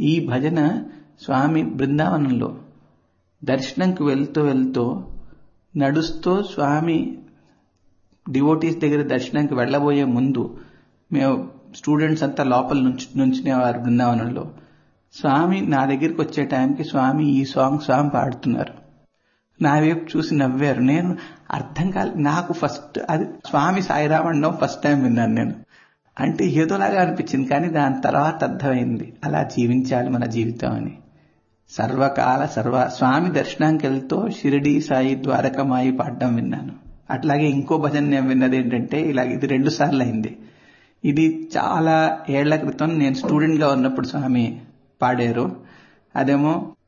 ఈ భజన స్వామి బృందావనంలో దర్శనంకి వెళ్తూ వెళ్తూ నడుస్తూ స్వామి డివోటీస్ దగ్గర దర్శనానికి వెళ్ళబోయే ముందు మేము స్టూడెంట్స్ అంతా లోపల నుంచి నుంచునేవారు బృందావనంలో స్వామి నా దగ్గరికి వచ్చే టైంకి స్వామి ఈ సాంగ్ స్వామి పాడుతున్నారు నా వైపు చూసి నవ్వారు నేను అర్థం కాలేదు నాకు ఫస్ట్ అది స్వామి సాయిరామ్ అనడం ఫస్ట్ టైం విన్నాను నేను అంటే ఏదోలాగా అనిపించింది కానీ దాని తర్వాత అర్థమైంది అలా జీవించాలి మన జీవితం అని సర్వకాల సర్వ స్వామి దర్శనానికి వెళ్తూ షిరిడి సాయి ద్వారకమాయి పాడడం విన్నాను అట్లాగే ఇంకో భజన నేను విన్నది ఏంటంటే ఇలా ఇది రెండు సార్లు అయింది ఇది చాలా ఏళ్ల క్రితం నేను స్టూడెంట్ గా ఉన్నప్పుడు స్వామి పాడారు అదేమో